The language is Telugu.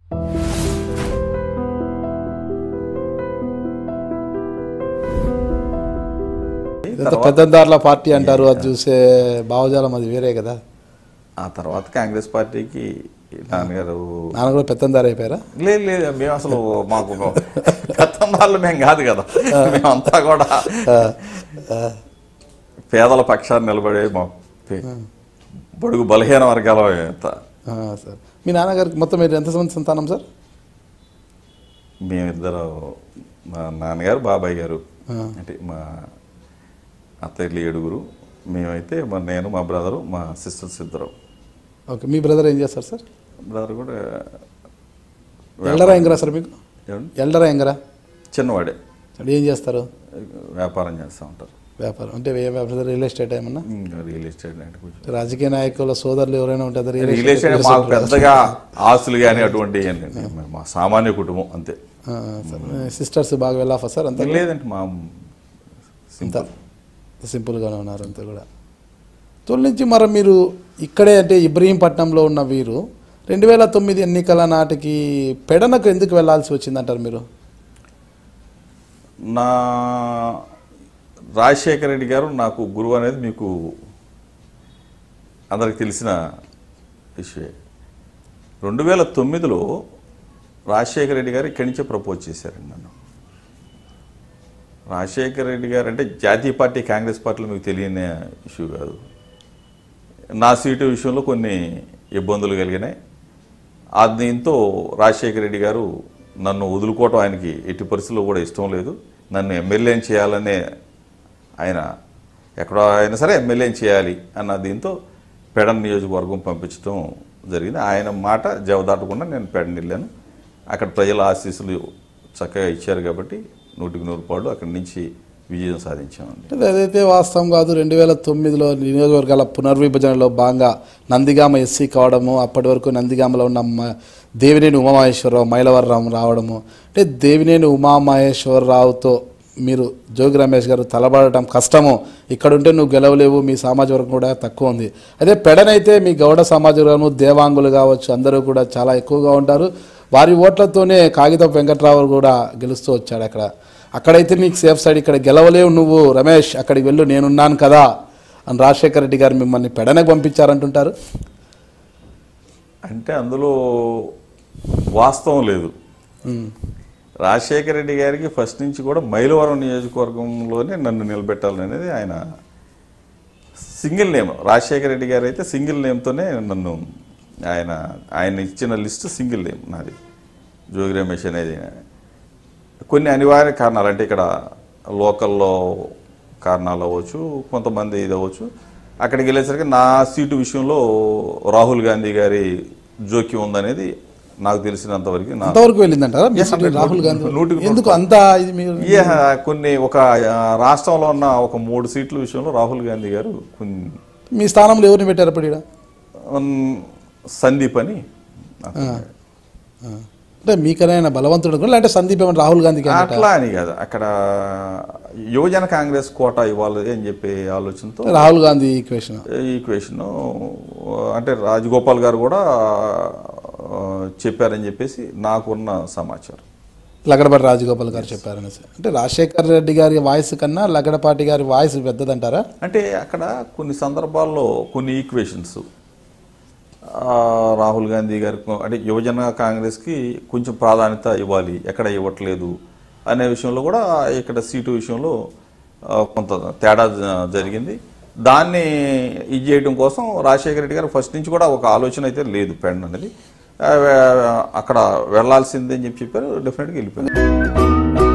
ఎంత పెద్దందార్ల పార్టీ అంటారు అది చూసే భావజాలం అది వేరే కదా ఆ తర్వాత కాంగ్రెస్ పార్టీకి నాన్నగారు నాన్న కూడా పెత్తందారు అయిపోయారా లేదు లేదు మేము అసలు మాకు గతంలో మేము కాదు కదా మేమంతా కూడా పేదల పక్షాన్ని నిలబడే మా పే- బడుగు బలహీన వర్గాల అంతా ఆ, సార్ మీ నాన్నగారికి మొత్తం మీరు ఎంతమంది సంతానం సార్ మేమిద్దరు మా నాన్నగారు బాబాయ్ గారు అంటే మా అత్తయ్యలు ఏడుగురు మేమైతే మా నేను మా బ్రదరు మా సిస్టర్స్ ఇద్దరు ఓకే మీ బ్రదర్ ఏం చేస్తారు సార్ బ్రదర్ కూడా ఎల్డరా ఎంగరా సార్ మీకు ఏమండి? ఎల్డరా ఎంగరా చిన్నవాడే అంటే ఏం చేస్తారు వ్యాపారం చేస్తూ ఉంటారు వ్యాపారం అంటే ఏ వ్యాపారం రియల్ ఎస్టేట్ ఏమన్నా ఇంకా రియల్ ఎస్టేట్ అంటే కొంచెం రాజకీయ నాయకుల సోదరులు ఎవరైనా ఉంటారు రియల్ రియల్ ఎస్టేట్ మాకు పెద్దగా ఆస్తులు కానీ అటువంటి ఏం లేదు మా సామాన్య కుటుంబం అంతే సిస్టర్స్ బాగా వెళ్ళాఫా సార్ అంతా లేదంటే మా సింపుల్ సింపుల్గానే ఉన్నారు అంతా కూడా తొలి నుంచి మరి మీరు ఇక్కడే అంటే ఇబ్రహీంపట్నంలో ఉన్న వీరు రెండు వేల తొమ్మిది ఎన్నికల నాటికి పెడనకు ఎందుకు వెళ్ళాల్సి వచ్చిందంటారు మీరు నా రాజశేఖర రెడ్డి గారు నాకు గురువు అనేది మీకు అందరికి తెలిసిన విషయమే రెండు వేల తొమ్మిదిలో రాజశేఖర రెడ్డి గారు ఇక్కడి నుంచే ప్రపోజ్ చేశారండి నన్ను రాజశేఖర రెడ్డి గారు అంటే జాతీయ పార్టీ కాంగ్రెస్ పార్టీలో మీకు తెలియని ఇష్యూ కాదు నా సీటు విషయంలో కొన్ని ఇబ్బందులు కలిగినాయి ఆ దీంతో రాజశేఖర రెడ్డి గారు నన్ను వదులుకోవటం ఆయనకి ఎట్టి పరిస్థితుల్లో కూడా ఇష్టం లేదు నన్ను ఎమ్మెల్యేని చేయాలనే ఆయన ఎక్కడ అయినా సరే ఎమ్మెల్యేని చేయాలి అన్న దీంతో పెడన్ నియోజకవర్గం పంపించడం జరిగింది ఆయన మాట జవదాటకుండా నేను పెడన్ వెళ్ళాను అక్కడ ప్రజల ఆశీస్సులు చక్కగా ఇచ్చారు కాబట్టి నూటికి నూరు పాళ్ళు అక్కడి నుంచి విజయం సాధించామండి అంటే అదైతే వాస్తవం కాదు రెండు వేల తొమ్మిదిలో నియోజకవర్గాల పునర్విభజనలో భాగంగా నందిగామ ఎస్సీ కావడము అప్పటి వరకు నందిగామలో ఉన్న మ- దేవినేని ఉమామహేశ్వరరావు మైలవరరావు రావడము అంటే దేవినేని ఉమామహేశ్వరరావుతో మీరు జోగి రమేష్ గారు తలబడటం కష్టము ఇక్కడుంటే నువ్వు గెలవలేవు మీ సమాజ వర్గం కూడా తక్కువ ఉంది అదే పెడనైతే మీ గౌడ సమాజ వర్గము దేవాంగులు కావచ్చు అందరూ కూడా చాలా ఎక్కువగా ఉంటారు వారి ఓట్లతోనే కాగితపు వెంకట్రావు కూడా గెలుస్తూ వచ్చాడు అక్కడ అక్కడైతే నీకు సేఫ్ సైడ్ ఇక్కడ గెలవలేవు నువ్వు రమేష్ అక్కడికి వెళ్ళు నేనున్నాను కదా అని రాజశేఖర రెడ్డి గారు మిమ్మల్ని పెడనకు పంపించారంటుంటారు అంటే అందులో వాస్తవం లేదు రాజశేఖర రెడ్డి గారికి ఫస్ట్ నుంచి కూడా మైలవరం నియోజకవర్గంలోనే నన్ను నిలబెట్టాలనేది ఆయన సింగిల్ నేమ్ రాజశేఖర రెడ్డి గారు అయితే సింగిల్ నేమ్తోనే నన్ను ఆయన ఆయన ఇచ్చిన లిస్ట్ సింగిల్ నేమ్ నాది జోగి రమేష్ అనేది కొన్ని అనివార్య కారణాలు అంటే ఇక్కడ లోకల్లో కారణాలు అవ్వచ్చు కొంతమంది ఇది అవ్వచ్చు అక్కడికి వెళ్ళేసరికి నా సీటు విషయంలో రాహుల్ గాంధీ గారి జోక్యం ఉందనేది నాకు తెలిసినంతవరకు నా అంతవరకు వెళ్ళిందంటారా మీ Yes, సీటు నూటికి రాహుల్ గాంధీ నూటికి ఎందుకు అంత ఇది మీరు ఈ కొన్ని ఒక ఆ, రాష్ట్రంలో ఉన్న ఒక మూడు సీట్ల విషయంలో రాహుల్ గాంధీ గారు కొన్ని మీ స్థానంలో ఎవరిని పెట్టారు అప్పుడు ఈడ? ఉమ్, సందీప్ అని ఆ. ఆ. అంటే మీకనైనా బలవంతుడు కూడా లేదంటే సందీప్ ఏమన్నా రాహుల్ గాంధీ క్యాండిడేట్ అట్లా అని కాదు అక్కడ యువజన కాంగ్రెస్ కోట ఇవ్వాలి అని చెప్పి ఆలోచనతో రాహుల్ గాంధీ ఈక్వేషన్ ఈ క్వశ్చన్ అంటే రాజగోపాల్ గారు కూడా ఆ, చెప్పారని చెప్పేసి నాకున్న సమాచారం లగడపాటి రాజగోపాల్ గారు చెప్పారనేసి అంటే రాజశేఖర్ రెడ్డి గారి వాయిస్ కన్నా లగడపాటి గారి వాయిస్ పెద్దదంటారా అంటే అక్కడ కొన్ని సందర్భాల్లో కొన్ని ఈక్వేషన్స్ రాహుల్ గాంధీ గారికి అంటే యువజన కాంగ్రెస్కి కొంచెం ప్రాధాన్యత ఇవ్వాలి ఎక్కడ ఇవ్వట్లేదు అనే విషయంలో కూడా ఇక్కడ సీటు విషయంలో ఆ, కొంత తేడా జ- జరిగింది దాన్ని ఇది చేయడం కోసం రాజశేఖర రెడ్డి గారు ఫస్ట్ నుంచి కూడా ఒక ఆలోచన అయితే లేదు పెండ్ అనేది ఆ, అక్కడ వెళ్ళాల్సిందే అని చెప్పి చెప్పారు డెఫినెట్గా వెళ్ళిపోయారు